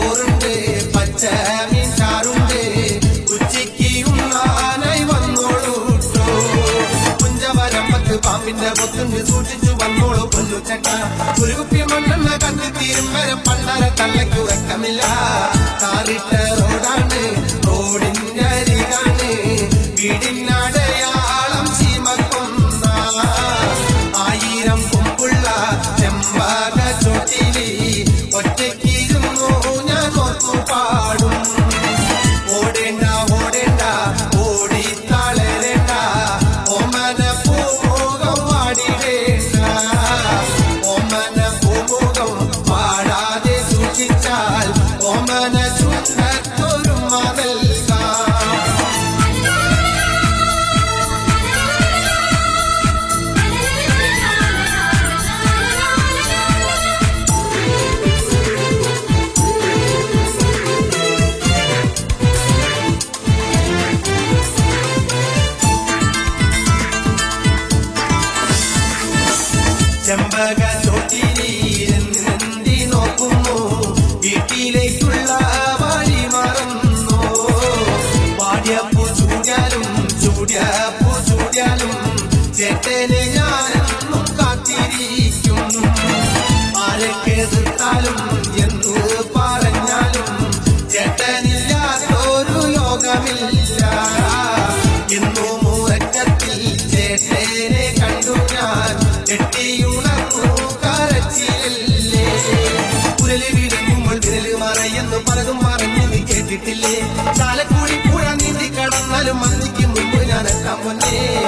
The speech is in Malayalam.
ചോറുണ്ട് പച്ച മീൻ ചാറുണ്ട് ഉച്ചയ്ക്ക് ഉണ്ണാനായി വന്നോളൂട്ടോ കുഞ്ചവരമ്പത്ത് പാമ്പിന്റെ പൊത്തുണ്ട് സൂക്ഷിച്ചു വന്നോളൂ കൊല്ലു ചട്ട ഒരു കുപ്പി മണ്ണെണ്ണ കണ്ടു തീരും വരെ പണ്ടര തള്ളയ്ക്ക് ഉറക്കമില്ല കാറിട്ട റോഡാണ് റോഡിന്റെ അരികാണ് വീടിനടയാളം ചീമക്കൊന്ന ആയിരം കൊമ്പുള്ള ചെമ്പാക ചോട്ടിലി ഒറ്റയ്ക്കിരുന്നു ഞാൻ ഓർത്തു പാടും ഓടേണ്ട ഓടേണ്ട ഓടി തളരേണ്ട ഓമന പൂമുഖം വാടിടേണ്ട ഓമന പൂമുഖം പാടാതെ സൂക്ഷിച്ചാൽ ഓമന ചുണ്ടത്തൊരു നൽകാം ചെമ്പക ചോട്ടിലിരുന്നി നോക്കുന്നു വീട്ടിലേക്കുള്ള വഴി മറന്നു പാടിയപ്പൂ ചൂടിയാലും ചൂടിയപ്പൂ ചൂടിയാലും ചേട്ടന് ഞാനെന്നും കാത്തിരിക്കും ആരൊക്കെ എതിർത്താലും എന്തു പറഞ്ഞാലും ചേട്ടനില്ലാത്തൊരു ലോകമില്ല ഇന്നു മൂറക്കത്തിൽ ചേട്ടനെ കണ്ടു ഞാൻ കെട്ടിയുണർന്നു കരച്ചിലല്ലേ കുരല് വിടുമ്പോൾ വിരല് മറയെന്ന് പലതും പറഞ്ഞു നീ കേട്ടിട്ടില്ലേ ചാലക്കുടി പുഴ നീന്തി കടന്നാലും മന്ദിക്ക് മുമ്പ് ഞാൻ എത്താൻ പൊന്നേ